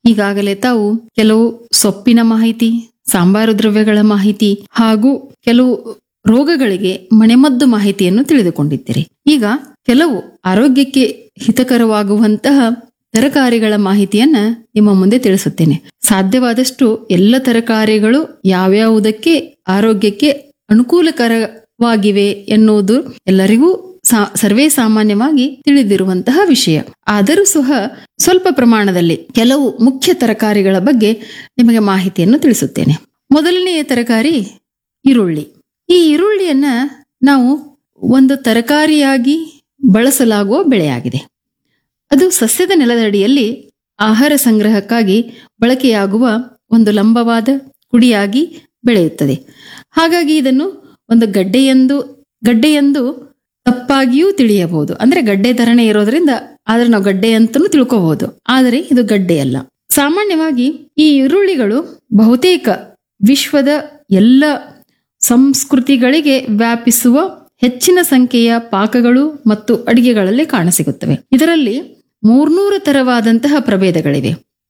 ಈಗಾಗಲೇ ತಾವು ಕೆಲವು ಸೊಪ್ಪಿನ ಮಾಹಿತಿ ಸಾಂಬಾರು ದ್ರವ್ಯಗಳ ಮಾಹಿತಿ ಹಾಗೂ ಕೆಲವು ರೋಗಗಳಿಗೆ ಮನೆಮದ್ದು ಮಾಹಿತಿಯನ್ನು ತಿಳಿದುಕೊಂಡಿದ್ದೀರಿ ಈಗ ಕೆಲವು ಆರೋಗ್ಯಕ್ಕೆ ಹಿತಕರವಾಗುವಂತಹ ತರಕಾರಿಗಳ ಮಾಹಿತಿಯನ್ನ ನಿಮ್ಮ ಮುಂದೆ ತಿಳಿಸುತ್ತೇನೆ ಸಾಧ್ಯವಾದಷ್ಟು ಎಲ್ಲ ತರಕಾರಿಗಳು ಯಾವ್ಯಾವುದಕ್ಕೆ ಆರೋಗ್ಯಕ್ಕೆ ಅನುಕೂಲಕರವಾಗಿವೆ ಎನ್ನುವುದು ಎಲ್ಲರಿಗೂ ಸಾ- ಸರ್ವೇ ಸಾಮಾನ್ಯವಾಗಿ ತಿಳಿದಿರುವಂತಹ ವಿಷಯ ಆದರೂ ಸಹ ಸ್ವಲ್ಪ ಪ್ರಮಾಣದಲ್ಲಿ ಕೆಲವು ಮುಖ್ಯ ತರಕಾರಿಗಳ ಬಗ್ಗೆ ನಿಮಗೆ ಮಾಹಿತಿಯನ್ನು ತಿಳಿಸುತ್ತೇನೆ ಮೊದಲನೆಯ ತರಕಾರಿ ಈರುಳ್ಳಿ ಈ ಈರುಳ್ಳಿಯನ್ನ ನಾವು ಒಂದು ತರಕಾರಿಯಾಗಿ ಬಳಸಲಾಗುವ ಬೆಳೆಯಾಗಿದೆ ಅದು ಸಸ್ಯದ ನೆಲದಡಿಯಲ್ಲಿ ಆಹಾರ ಸಂಗ್ರಹಕ್ಕಾಗಿ ಬಳಕೆಯಾಗುವ ಒಂದು ಲಂಬವಾದ ಕುಡಿಯಾಗಿ ಬೆಳೆಯುತ್ತದೆ ಹಾಗಾಗಿ ಇದನ್ನು ಒಂದು ಗಡ್ಡೆಯೆಂದು ಗಡ್ಡೆಯೆಂದು ತಪ್ಪಾಗಿಯೂ ತಿಳಿಯಬಹುದು ಅಂದ್ರೆ ಗಡ್ಡೆ ತರನೇ ಇರೋದ್ರಿಂದ ಆದ್ರೆ ನಾವು ಗಡ್ಡೆ ಅಂತಲೂ ತಿಳ್ಕೋಬಹುದು ಆದರೆ ಇದು ಗಡ್ಡೆ ಅಲ್ಲ ಸಾಮಾನ್ಯವಾಗಿ ಈ ಈರುಳ್ಳಿಗಳು ಬಹುತೇಕ ವಿಶ್ವದ ಎಲ್ಲ ಸಂಸ್ಕೃತಿಗಳಿಗೆ ವ್ಯಾಪಿಸುವ ಹೆಚ್ಚಿನ ಸಂಖ್ಯೆಯ ಪಾಕಗಳು ಮತ್ತು ಅಡಿಗೆಗಳಲ್ಲಿ ಕಾಣಸಿಗುತ್ತವೆ ಇದರಲ್ಲಿ ಮೂರ್ನೂರು ತರವಾದಂತಹ ಪ್ರಭೇದಗಳಿವೆ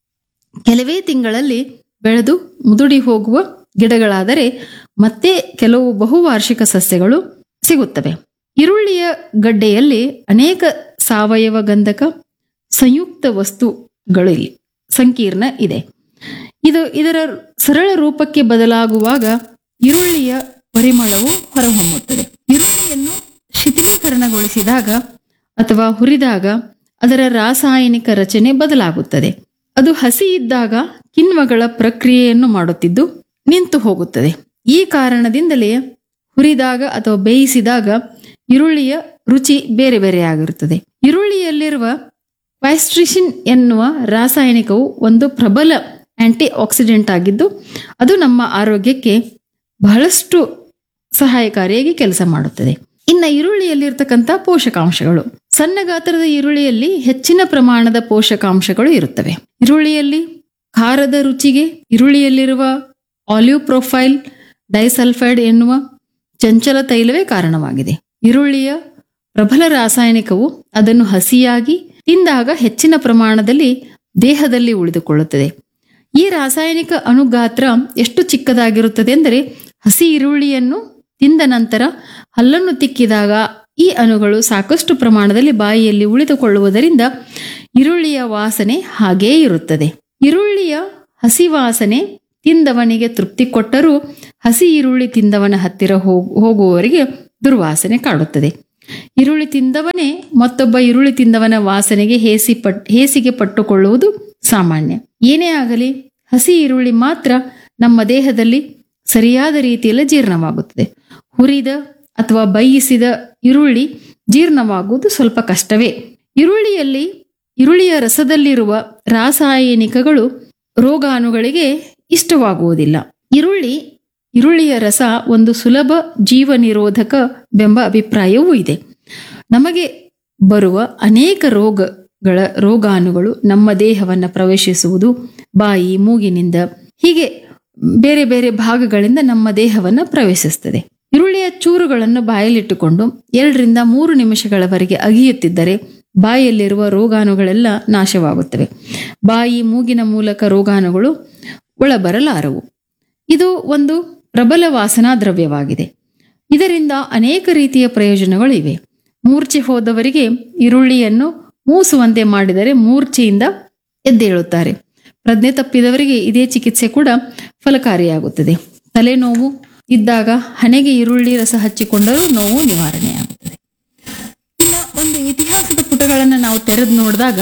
ಕೆಲವೇ ತಿಂಗಳಲ್ಲಿ ಬೆಳೆದು ಮುದುಡಿ ಹೋಗುವ ಗಿಡಗಳಾದರೆ ಮತ್ತೆ ಕೆಲವು ಬಹುವಾರ್ಷಿಕ ಸಸ್ಯಗಳು ಸಿಗುತ್ತವೆ ಈರುಳ್ಳಿಯ ಗಡ್ಡೆಯಲ್ಲಿ ಅನೇಕ ಸಾವಯವ ಗಂಧಕ ಸಂಯುಕ್ತ ವಸ್ತುಗಳು ಇಲ್ಲಿ ಸಂಕೀರ್ಣ ಇದೆ ಇದು ಇದರ ಸರಳ ರೂಪಕ್ಕೆ ಬದಲಾಗುವಾಗ ಈರುಳ್ಳಿಯ ಪರಿಮಳವು ಹೊರಹೊಮ್ಮುತ್ತದೆ ಈರುಳ್ಳಿಯನ್ನು ಶಿಥಿಲೀಕರಣಗೊಳಿಸಿದಾಗ ಅಥವಾ ಹುರಿದಾಗ ಅದರ ರಾಸಾಯನಿಕ ರಚನೆ ಬದಲಾಗುತ್ತದೆ ಅದು ಹಸಿ ಇದ್ದಾಗ ಕಿಣ್ವಗಳ ಪ್ರಕ್ರಿಯೆಯನ್ನು ಮಾಡುತ್ತಿದ್ದು ನಿಂತು ಹೋಗುತ್ತದೆ ಈ ಕಾರಣದಿಂದಲೇ ಹುರಿದಾಗ ಅಥವಾ ಬೇಯಿಸಿದಾಗ ಈರುಳ್ಳಿಯ ರುಚಿ ಬೇರೆ ಬೇರೆಯಾಗಿರುತ್ತದೆ ಈರುಳ್ಳಿಯಲ್ಲಿರುವ ಪೈಸ್ಟ್ರಿಷಿನ್ ಎನ್ನುವ ರಾಸಾಯನಿಕವು ಒಂದು ಪ್ರಬಲ ಆಂಟಿ ಆಕ್ಸಿಡೆಂಟ್ ಆಗಿದ್ದು ಅದು ನಮ್ಮ ಆರೋಗ್ಯಕ್ಕೆ ಬಹಳಷ್ಟು ಸಹಾಯಕಾರಿಯಾಗಿ ಕೆಲಸ ಮಾಡುತ್ತದೆ ಇನ್ನ ಈರುಳ್ಳಿಯಲ್ಲಿರ್ತಕ್ಕಂಥ ಪೋಷಕಾಂಶಗಳು ಸಣ್ಣ ಗಾತ್ರದ ಈರುಳ್ಳಿಯಲ್ಲಿ ಹೆಚ್ಚಿನ ಪ್ರಮಾಣದ ಪೋಷಕಾಂಶಗಳು ಇರುತ್ತವೆ ಈರುಳ್ಳಿಯಲ್ಲಿ ಖಾರದ ರುಚಿಗೆ ಈರುಳ್ಳಿಯಲ್ಲಿರುವ ಆಲಿವ್ ಪ್ರೊಫೈಲ್ ಡೈಸಲ್ಫೈಡ್ ಎನ್ನುವ ಚಂಚಲ ತೈಲವೇ ಕಾರಣವಾಗಿದೆ ಈರುಳ್ಳಿಯ ಪ್ರಬಲ ರಾಸಾಯನಿಕವು ಅದನ್ನು ಹಸಿಯಾಗಿ ತಿಂದಾಗ ಹೆಚ್ಚಿನ ಪ್ರಮಾಣದಲ್ಲಿ ದೇಹದಲ್ಲಿ ಉಳಿದುಕೊಳ್ಳುತ್ತದೆ ಈ ರಾಸಾಯನಿಕ ಅಣುಗಾತ್ರ ಎಷ್ಟು ಚಿಕ್ಕದಾಗಿರುತ್ತದೆ ಎಂದರೆ ಹಸಿ ಈರುಳ್ಳಿಯನ್ನು ತಿಂದ ನಂತರ ಹಲ್ಲನ್ನು ತಿಕ್ಕಿದಾಗ ಈ ಅಣುಗಳು ಸಾಕಷ್ಟು ಪ್ರಮಾಣದಲ್ಲಿ ಬಾಯಿಯಲ್ಲಿ ಉಳಿದುಕೊಳ್ಳುವುದರಿಂದ ಈರುಳ್ಳಿಯ ವಾಸನೆ ಹಾಗೇ ಇರುತ್ತದೆ ಈರುಳ್ಳಿಯ ಹಸಿ ವಾಸನೆ ತಿಂದವನಿಗೆ ತೃಪ್ತಿ ಕೊಟ್ಟರೂ ಹಸಿ ಈರುಳ್ಳಿ ತಿಂದವನ ಹತ್ತಿರ ಹೋಗ್- ಹೋಗುವವರಿಗೆ ದುರ್ವಾಸನೆ ಕಾಡುತ್ತದೆ ಈರುಳ್ಳಿ ತಿಂದವನೇ ಮತ್ತೊಬ್ಬ ಈರುಳ್ಳಿ ತಿಂದವನ ವಾಸನೆಗೆ ಹೇಸಿ ಪಟ್ ಹೇಸಿಗೆ ಪಟ್ಟುಕೊಳ್ಳುವುದು ಸಾಮಾನ್ಯ ಏನೇ ಆಗಲಿ ಹಸಿ ಈರುಳ್ಳಿ ಮಾತ್ರ ನಮ್ಮ ದೇಹದಲ್ಲಿ ಸರಿಯಾದ ರೀತಿಯಲ್ಲಿ ಜೀರ್ಣವಾಗುತ್ತದೆ ಹುರಿದ ಅಥವಾ ಬೇಯಿಸಿದ ಈರುಳ್ಳಿ ಜೀರ್ಣವಾಗುವುದು ಸ್ವಲ್ಪ ಕಷ್ಟವೇ ಈರುಳ್ಳಿಯಲ್ಲಿ ಈರುಳ್ಳಿಯ ರಸದಲ್ಲಿರುವ ರಾಸಾಯನಿಕಗಳು ರೋಗಾಣುಗಳಿಗೆ ಇಷ್ಟವಾಗುವುದಿಲ್ಲ ಈರುಳ್ಳಿ ಈರುಳ್ಳಿಯ ರಸ ಒಂದು ಸುಲಭ ಜೀವ ನಿರೋಧಕವೆಂಬ ಅಭಿಪ್ರಾಯವೂ ಇದೆ ನಮಗೆ ಬರುವ ಅನೇಕ ರೋಗಗಳ ರೋಗಾಣುಗಳು ನಮ್ಮ ದೇಹವನ್ನು ಪ್ರವೇಶಿಸುವುದು ಬಾಯಿ ಮೂಗಿನಿಂದ ಹೀಗೆ ಬೇರೆ ಬೇರೆ ಭಾಗಗಳಿಂದ ನಮ್ಮ ದೇಹವನ್ನು ಪ್ರವೇಶಿಸುತ್ತದೆ ಈರುಳ್ಳಿಯ ಚೂರುಗಳನ್ನು ಬಾಯಲ್ಲಿಟ್ಟುಕೊಂಡು ಎರಡರಿಂದ ಮೂರು ನಿಮಿಷಗಳವರೆಗೆ ಅಗಿಯುತ್ತಿದ್ದರೆ ಬಾಯಲ್ಲಿರುವ ರೋಗಾಣುಗಳೆಲ್ಲ ನಾಶವಾಗುತ್ತವೆ ಬಾಯಿ ಮೂಗಿನ ಮೂಲಕ ರೋಗಾಣುಗಳು ಒಳಬರಲಾರವು ಇದು ಒಂದು ಪ್ರಬಲ ವಾಸನಾ ದ್ರವ್ಯವಾಗಿದೆ ಇದರಿಂದ ಅನೇಕ ರೀತಿಯ ಪ್ರಯೋಜನಗಳು ಇವೆ ಮೂರ್ಛೆ ಹೋದವರಿಗೆ ಈರುಳ್ಳಿಯನ್ನು ಮೂಸುವಂತೆ ಮಾಡಿದರೆ ಮೂರ್ಛೆಯಿಂದ ಎದ್ದೇಳುತ್ತಾರೆ ಪ್ರಜ್ಞೆ ತಪ್ಪಿದವರಿಗೆ ಇದೇ ಚಿಕಿತ್ಸೆ ಕೂಡ ಫಲಕಾರಿಯಾಗುತ್ತದೆ ತಲೆನೋವು ಇದ್ದಾಗ ಹಣೆಗೆ ಈರುಳ್ಳಿ ರಸ ಹಚ್ಚಿಕೊಂಡರೂ ನೋವು ನಿವಾರಣೆಯಾಗುತ್ತದೆ ಇನ್ನು ಒಂದು ಇತಿಹಾಸದ ಪುಟಗಳನ್ನು ನಾವು ತೆರೆದು ನೋಡಿದಾಗ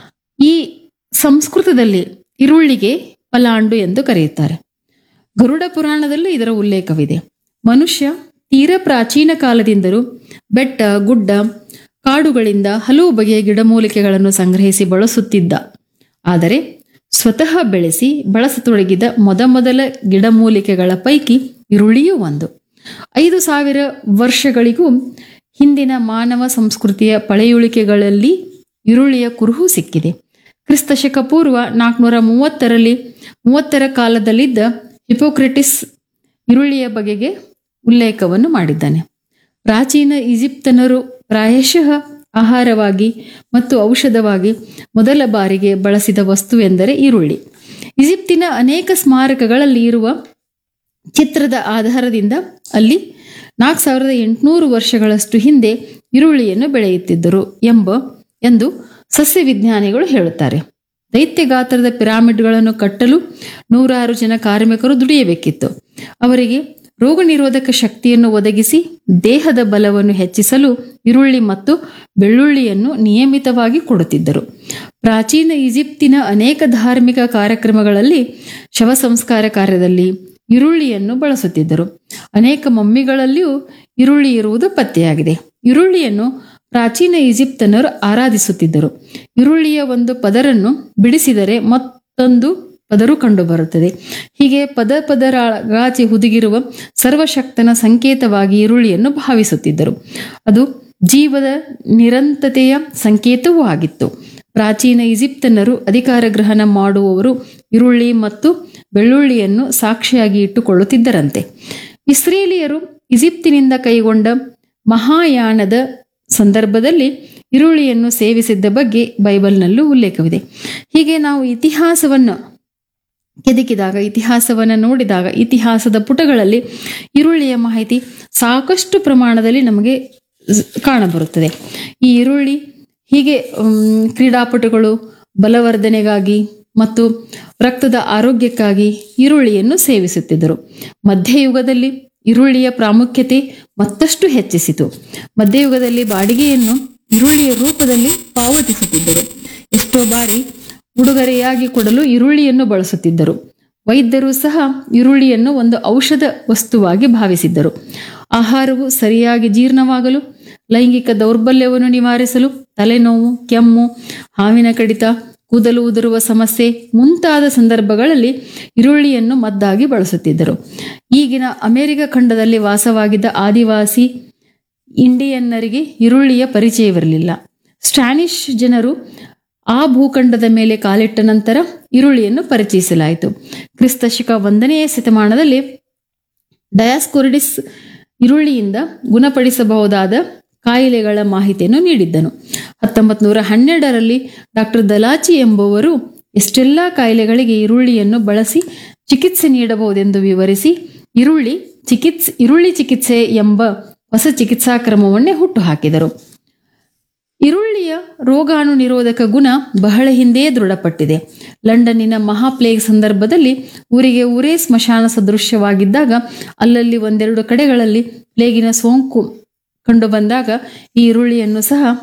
ಈ ಸಂಸ್ಕೃತದಲ್ಲಿ ಈರುಳ್ಳಿಗೆ ಪಲಾಂಡು ಎಂದು ಕರೆಯುತ್ತಾರೆ ಗರುಡ ಪುರಾಣದಲ್ಲೂ ಇದರ ಉಲ್ಲೇಖವಿದೆ ಮನುಷ್ಯ ತೀರ ಪ್ರಾಚೀನ ಕಾಲದಿಂದಲೂ ಬೆಟ್ಟ ಗುಡ್ಡ ಕಾಡುಗಳಿಂದ ಹಲವು ಬಗೆಯ ಗಿಡಮೂಲಿಕೆಗಳನ್ನು ಸಂಗ್ರಹಿಸಿ ಬಳಸುತ್ತಿದ್ದ ಆದರೆ ಸ್ವತಃ ಬೆಳೆಸಿ ಬಳಸತೊಡಗಿದ ಮೊದಮೊದಲ ಗಿಡಮೂಲಿಕೆಗಳ ಪೈಕಿ ಈರುಳ್ಳಿಯೂ ಒಂದು ಐದು ಸಾವಿರ ವರ್ಷಗಳಿಗೂ ಹಿಂದಿನ ಮಾನವ ಸಂಸ್ಕೃತಿಯ ಪಳೆಯುಳಿಕೆಗಳಲ್ಲಿ ಈರುಳ್ಳಿಯ ಕುರುಹು ಸಿಕ್ಕಿದೆ ಕ್ರಿಸ್ತಶಕ ಪೂರ್ವ ನಾಲ್ಕುನೂರ ಮೂವತ್ತರಲ್ಲಿ ಮೂವತ್ತರ ಕಾಲದಲ್ಲಿದ್ದ ಹಿಪೋಕ್ರೆಟಿಸ್ ಈರುಳ್ಳಿಯ ಬಗೆಗೆ ಉಲ್ಲೇಖವನ್ನು ಮಾಡಿದ್ದಾನೆ ಪ್ರಾಚೀನ ಈಜಿಪ್ತನರು ಪ್ರಾಯಶಃ ಆಹಾರವಾಗಿ ಮತ್ತು ಔಷಧವಾಗಿ ಮೊದಲ ಬಾರಿಗೆ ಬಳಸಿದ ವಸ್ತು ಎಂದರೆ ಈರುಳ್ಳಿ ಈಜಿಪ್ತಿನ ಅನೇಕ ಸ್ಮಾರಕಗಳಲ್ಲಿ ಇರುವ ಚಿತ್ರದ ಆಧಾರದಿಂದ ಅಲ್ಲಿ ನಾಲ್ಕು ಸಾವಿರದ ಎಂಟುನೂರು ವರ್ಷಗಳಷ್ಟು ಹಿಂದೆ ಈರುಳ್ಳಿಯನ್ನು ಬೆಳೆಯುತ್ತಿದ್ದರು ಎಂಬ ಎಂದು ಸಸ್ಯ ವಿಜ್ಞಾನಿಗಳು ಹೇಳುತ್ತಾರೆ ದೈತ್ಯ ಗಾತ್ರದ ಪಿರಾಮಿಡ್ಗಳನ್ನು ಕಟ್ಟಲು ನೂರಾರು ಜನ ಕಾರ್ಮಿಕರು ದುಡಿಯಬೇಕಿತ್ತು ಅವರಿಗೆ ರೋಗ ನಿರೋಧಕ ಶಕ್ತಿಯನ್ನು ಒದಗಿಸಿ ದೇಹದ ಬಲವನ್ನು ಹೆಚ್ಚಿಸಲು ಈರುಳ್ಳಿ ಮತ್ತು ಬೆಳ್ಳುಳ್ಳಿಯನ್ನು ನಿಯಮಿತವಾಗಿ ಕೊಡುತ್ತಿದ್ದರು ಪ್ರಾಚೀನ ಈಜಿಪ್ತಿನ ಅನೇಕ ಧಾರ್ಮಿಕ ಕಾರ್ಯಕ್ರಮಗಳಲ್ಲಿ ಶವ ಸಂಸ್ಕಾರ ಕಾರ್ಯದಲ್ಲಿ ಈರುಳ್ಳಿಯನ್ನು ಬಳಸುತ್ತಿದ್ದರು ಅನೇಕ ಮಮ್ಮಿಗಳಲ್ಲಿಯೂ ಈರುಳ್ಳಿ ಇರುವುದು ಪತ್ತೆಯಾಗಿದೆ ಈರುಳ್ಳಿಯನ್ನು ಪ್ರಾಚೀನ ಈಜಿಪ್ತನರು ಆರಾಧಿಸುತ್ತಿದ್ದರು ಈರುಳ್ಳಿಯ ಒಂದು ಪದರನ್ನು ಬಿಡಿಸಿದರೆ ಮತ್ತೊಂದು ಪದರು ಕಂಡುಬರುತ್ತದೆ ಹೀಗೆ ಪದ ಪದರಾಚೆ ಹುದುಗಿರುವ ಸರ್ವಶಕ್ತನ ಸಂಕೇತವಾಗಿ ಈರುಳ್ಳಿಯನ್ನು ಭಾವಿಸುತ್ತಿದ್ದರು ಅದು ಜೀವದ ನಿರಂತತೆಯ ಸಂಕೇತವೂ ಆಗಿತ್ತು ಪ್ರಾಚೀನ ಈಜಿಪ್ತನರು ಅಧಿಕಾರ ಗ್ರಹಣ ಮಾಡುವವರು ಈರುಳ್ಳಿ ಮತ್ತು ಬೆಳ್ಳುಳ್ಳಿಯನ್ನು ಸಾಕ್ಷಿಯಾಗಿ ಇಟ್ಟುಕೊಳ್ಳುತ್ತಿದ್ದರಂತೆ ಇಸ್ರೇಲಿಯರು ಈಜಿಪ್ತಿನಿಂದ ಕೈಗೊಂಡ ಮಹಾಯಾನದ ಸಂದರ್ಭದಲ್ಲಿ ಈರುಳ್ಳಿಯನ್ನು ಸೇವಿಸಿದ್ದ ಬಗ್ಗೆ ಬೈಬಲ್ನಲ್ಲೂ ಉಲ್ಲೇಖವಿದೆ ಹೀಗೆ ನಾವು ಇತಿಹಾಸವನ್ನು ಕೆದಕಿದಾಗ ಇತಿಹಾಸವನ್ನು ನೋಡಿದಾಗ ಇತಿಹಾಸದ ಪುಟಗಳಲ್ಲಿ ಈರುಳ್ಳಿಯ ಮಾಹಿತಿ ಸಾಕಷ್ಟು ಪ್ರಮಾಣದಲ್ಲಿ ನಮಗೆ ಸ್- ಕಾಣಬರುತ್ತದೆ ಈ ಈರುಳ್ಳಿ ಹೀಗೆ ಮ್, ಕ್ರೀಡಾಪಟುಗಳು ಬಲವರ್ಧನೆಗಾಗಿ ಮತ್ತು ರಕ್ತದ ಆರೋಗ್ಯಕ್ಕಾಗಿ ಈರುಳ್ಳಿಯನ್ನು ಸೇವಿಸುತ್ತಿದ್ದರು ಮಧ್ಯಯುಗದಲ್ಲಿ ಈರುಳ್ಳಿಯ ಪ್ರಾಮುಖ್ಯತೆ ಮತ್ತಷ್ಟು ಹೆಚ್ಚಿಸಿತು ಮಧ್ಯಯುಗದಲ್ಲಿ ಬಾಡಿಗೆಯನ್ನು ಈರುಳ್ಳಿಯ ರೂಪದಲ್ಲಿ ಪಾವತಿಸುತ್ತಿದ್ದರು ಎಷ್ಟೋ ಬಾರಿ ಉಡುಗೊರೆಯಾಗಿ ಕೊಡಲು ಈರುಳ್ಳಿಯನ್ನು ಬಳಸುತ್ತಿದ್ದರು ವೈದ್ಯರು ಸಹ ಈರುಳ್ಳಿಯನ್ನು ಒಂದು ಔಷಧ ವಸ್ತುವಾಗಿ ಭಾವಿಸಿದ್ದರು ಆಹಾರವು ಸರಿಯಾಗಿ ಜೀರ್ಣವಾಗಲು ಲೈಂಗಿಕ ದೌರ್ಬಲ್ಯವನ್ನು ನಿವಾರಿಸಲು ತಲೆನೋವು ಕೆಮ್ಮು ಹಾವಿನ ಕಡಿತ ಕೂದಲು ಉದುರುವ ಸಮಸ್ಯೆ ಮುಂತಾದ ಸಂದರ್ಭಗಳಲ್ಲಿ ಈರುಳ್ಳಿಯನ್ನು ಮದ್ದಾಗಿ ಬಳಸುತ್ತಿದ್ದರು ಈಗಿನ ಅಮೆರಿಕ ಖಂಡದಲ್ಲಿ ವಾಸವಾಗಿದ್ದ ಆದಿವಾಸಿ ಇಂಡಿಯನ್ನರಿಗೆ ಈರುಳ್ಳಿಯ ಪರಿಚಯವಿರಲಿಲ್ಲ ಸ್ಟ್ಯಾನಿಷ್ ಜನರು ಆ ಭೂಖಂಡದ ಮೇಲೆ ಕಾಲಿಟ್ಟ ನಂತರ ಈರುಳ್ಳಿಯನ್ನು ಪರಿಚಯಿಸಲಾಯಿತು ಕ್ರಿಸ್ತ ಶಕ ಒಂದನೆಯ ಶತಮಾನದಲ್ಲಿ ಡಯಾಸ್ಕೊರಿಡಿಸ್ ಈರುಳ್ಳಿಯಿಂದ ಗುಣಪಡಿಸಬಹುದಾದ ಕಾಯಿಲೆಗಳ ಮಾಹಿತಿಯನ್ನು ನೀಡಿದ್ದನು ಹತ್ತೊಂಬತ್ತು ನೂರ ಹನ್ನೆರಡರಲ್ಲಿ ಡಾಕ್ಟರ್ ದಲಾಚಿ ಎಂಬುವರು ಎಷ್ಟೆಲ್ಲ ಕಾಯಿಲೆಗಳಿಗೆ ಈರುಳ್ಳಿಯನ್ನು ಬಳಸಿ ಚಿಕಿತ್ಸೆ ನೀಡಬಹುದೆಂದು ವಿವರಿಸಿ ಈರುಳ್ಳಿ ಚಿಕಿತ್ಸೆ ಈರುಳ್ಳಿ ಚಿಕಿತ್ಸೆ ಎಂಬ ಹೊಸ ಚಿಕಿತ್ಸಾ ಕ್ರಮವನ್ನೇ ಹುಟ್ಟುಹಾಕಿದರು ಈರುಳ್ಳಿಯ ರೋಗಾಣು ನಿರೋಧಕ ಗುಣ ಬಹಳ ಹಿಂದೆಯೇ ದೃಢಪಟ್ಟಿದೆ ಲಂಡನ್ನಿನ ಮಹಾಪ್ಲೇಗ್ ಸಂದರ್ಭದಲ್ಲಿ ಊರಿಗೆ ಊರೇ ಸ್ಮಶಾನ ಸದೃಶ್ಯವಾಗಿದ್ದಾಗ ಅಲ್ಲಲ್ಲಿ ಒಂದೆರಡು ಕಡೆಗಳಲ್ಲಿ ಪ್ಲೇಗಿನ ಸೋಂಕು ಕಂಡುಬಂದಾಗ ಈ ಈರುಳ್ಳಿಯನ್ನು ಸಹ